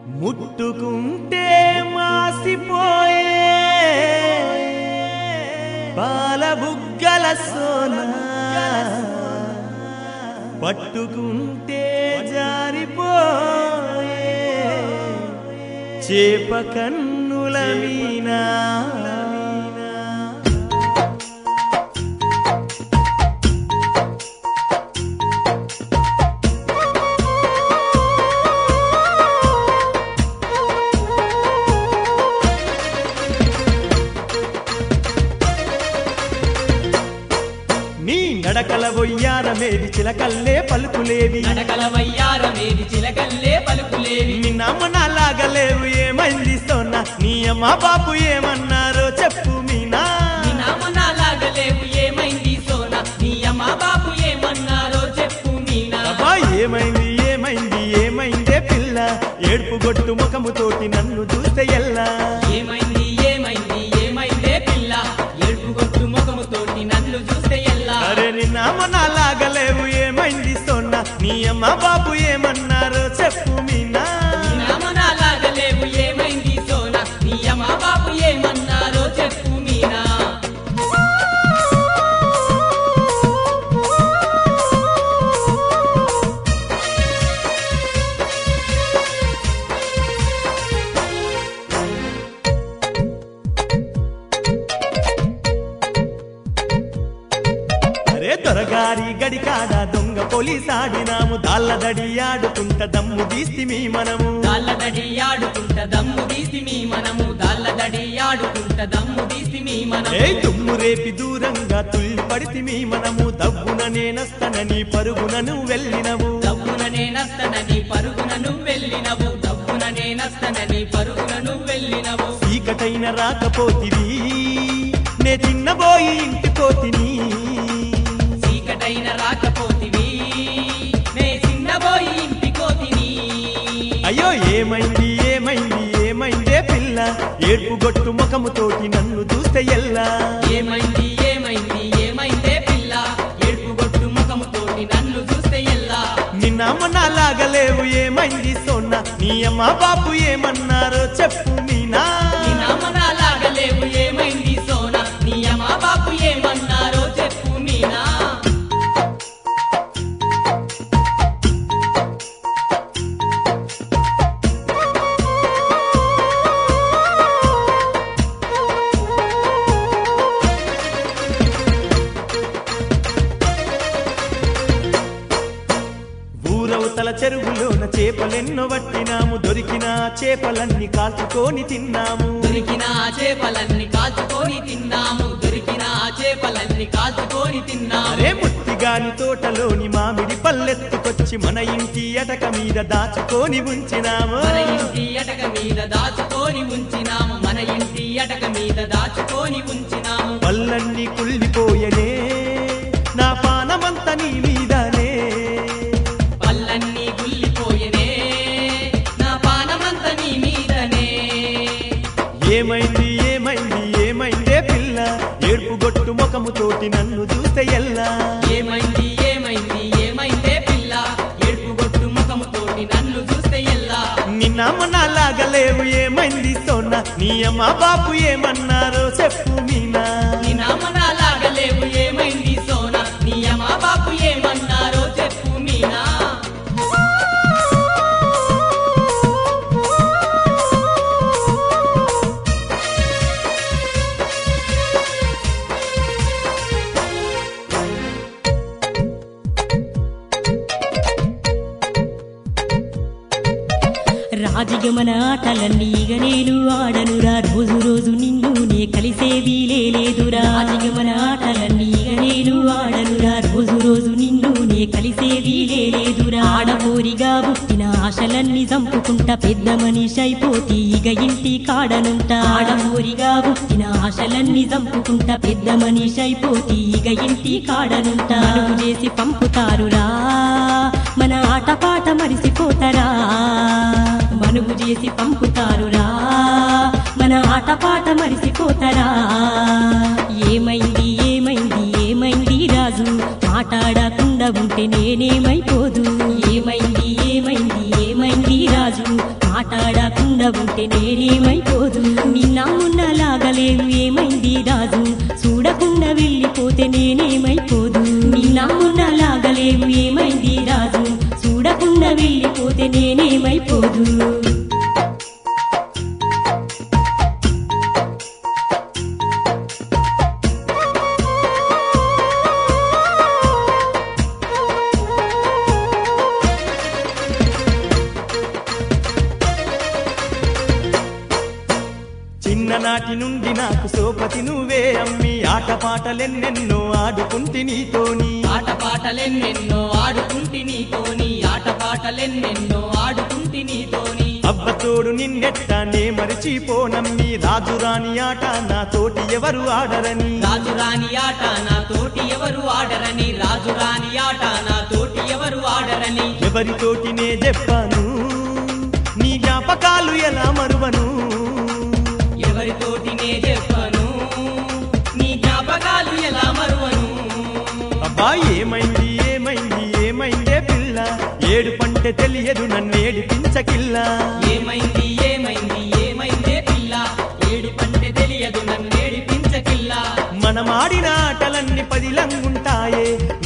ముట్టుకుంటే మాసిపోయే బాలబుగ్గల సోన పట్టుకుంటే జారిపోయే చేప కన్నుల మీనా నీ నడకల బొయ్యారమేది చిలకల్లే పలుకులేవి నడకల వయ్యారమేది చిలకల్లే పలుకులేవి నిన్న అమ్మనాలాగలేవు ఏమైంది సోనా నీ అమ్మ బాపు ఏమన్నారో చెప్పు మీనా నీ నామనాలాగలేవు ఏమైంది సోనా నీ అమ్మ బాబు ఏమన్నారో చెప్పు మీనా అబ్బా ఏమైంది ఏమైంది ఏమైందే పిల్ల ఏడుపు గొట్టు ముఖముతోటి నన్ను చూస్తే ఎల్లా ఏమైంది ఏమైంది ఏమైందే పిల్ల ఏడుపు కొట్టు ముఖముతోటి నన్ను చూస్తే ఎల్లా అరే నిన్న అమ్మనాలాగలేవు ఏమైంది సోనా నీ అమ్మ బాపు ఏమన్నారో చెప్పు మీనా నీ నామనాలాగలేవు ఏమైంది సోనా నీ అమ్మ బాబు ఏమన్నారో చెప్పు మీనా అరే దొరగారి గడికాడ దొంగ పోలీసాడినాము దాళ్ళదడి ఆడుకుంట దమ్ము తీస్తిమి మనము దాళ్ళదడి ఆడుకుంట దమ్ము తీసిమి మనము దాళ్ళదడి ఆడుకుంట దమ్ము తీసిమి మనము ఏ దుమ్ము రేపి దూరంగా తుల్లి పడితిమి మనము దవ్వున నేనస్తనని పరుగునను వెళ్ళినవు దవ్వున నేనస్తనని పరుగున నువ్వు వెళ్ళినవు దవ్వున నేనస్తనని పరుగున నువ్వు వెళ్ళినవు చీకటైన రాకపోతివి నే తిన్నబోయి ఇంటికోతిని చీకటైన రాకపోతివి నే చిన్నబోయి ఇంటికోతిని అయ్యో ఏమైంది ఏమైంది ఏమైందే పిల్ల ఏడుపు గొట్టు ముఖముతోటి నన్ను చూస్తే ఎల్లా ఏమైంది ఏమైంది ఏమైందే పిల్ల ఏడుపు గొట్టు ముఖముతోటి నన్ను చూస్తే ఎల్లా నిన్న అమ్మనాలాగలేవు ఏమైంది సోన్న నీ అమ్మ బాపు ఏమన్నారో చెప్పు మీనా నీ నామనాలాగలేవు ఏమైంది సోనా నీ అమ్మ బాపు ఏమన్నారో చెప్పు మీనా ఊరవతల చెరువులోన చేపలెన్నో పట్టినాము దొరికిన చేపలన్నీ కాల్చుకొని తిన్నాము దొరికిన ఆ చేపలన్నీ కాల్చుకొని తిన్నాము దొరికిన ఆ చేపలన్నీ కాల్చుకొని తిన్నాము అరే ముత్తిగాని తోటలోని మామిడి పల్లెత్తుకొచ్చి మన ఇంటి అటక మీద దాచుకొని ఉంచినాము మన ఇంటి అటక మీద దాచుకొని ఉంచినాము మన ఇంటి అటక మీద దాచుకొని ఉంచినాము పళ్ళన్నీ కుళ్ళిపోయనే నా పానమంత నీ మీదనే పళ్ళన్నీ గుల్లిపోయనే నా పానమంత నీ మీదనే ఏమైంది ఏమైంది ఏమైందే పిల్ల ఏడుపు గొట్టు ముఖముతోటి నన్ను చూస్తే ఎల్లా ఏమైంది ఏమైంది ఏమైందే పిల్ల ఏడుపు గొట్టు ముఖముతోటి నన్ను చూస్తే ఎల్లా నిన్న అమ్మనాలాగలేవు ఏమైంది సోన్న నీ అమ్మ బాపు ఏమన్నారో చెప్పు మీనా నీ నామనాలాగలేవు ఏమైంది సోనా నీ అమ్మ బాపు ఏమన్నారో చెప్పు మీనా రాజగమన ఆటలన్నీ ఇక నేను ఆడనురా రోజు రోజు నిన్ను నే కలిసేది లేదురా రాజగమన ఆటలన్నీ ఇక నేను ఆడనురా రోజు రోజు నిన్ను నే కలిసేది లేదురా ఆడపోరిగా పుట్టిన ఆశలన్నీ చంపుకుంటా పెద్ద మనిషి అయిపోతి ఇక ఇంటి కాడనుంటా ఆడపోరిగా పుట్టిన ఆశలన్నీ చంపుకుంటా పెద్ద మనిషి అయిపోతి ఇక ఇంటి కాడనుంటా మనుగు చేసి పంపుతారురా మన ఆటపాట మరిసిపోతారా మనుగు చేసి పంపుతారురా మన ఆటపాట మరిసిపోతారా ఏమైంది ఏమైంది ఏమైంది రాజు మాట్లాడకుండా ఉంటే నేనేమైపోదు ఏమైంది ఏమైంది ఏమైంది రాజు మాట్లాడకుండా ఉంటే నేనేమైపోదు నిన్న మొన్నలాగలేవు ఏమైంది రాజు చూడకుండా వెళ్ళిపోతే నేనేమైపోదు నిన్న మొన్నలాగలేవు ఏమైంది రాజు చూడకుండా వెళ్ళిపోతే నేనేమైపోదు చిన్ననాటి నుండి నాకు సోపతి నువ్వే అమ్మి ఆటపాటలెన్నెన్నో ఆడుకుంటి నీతోని ఆటపాటలెన్నెన్నో ఆడుకుంటి నీతోని ఆటపాటలెన్నెన్నో ఆడుకుంటి నీతోని అబ్బతోడు నిన్నెట్టానే మరిచిపోనమ్మి రాజురాని ఆట నా తోటి ఎవరు ఆడరని రాజురాని ఆట నా తోటి ఎవరు ఆడరని రాజురాని ఆట నా తోటి ఎవరు ఆడరని ఎవరితోటినే చెప్పాను నీ జ్ఞాపకాలు ఎలా మరువను ఎవరితోటి నే చెప్పను నీ జ్ఞాపకాలు ఎలా మరువను అబ్బా ఏమైంది ఏమైంది ఏమైందే పిల్ల ఏడు పంటే తెలియదు నన్నేడిపించకిల్లా ఏమైంది ఏమైంది ఏమైందే పిల్ల ఏడు పంటే తెలియదు నన్నేడిపించకిల్లా మనమాడిన ఆటలన్నీ పదిలంగుంటాయే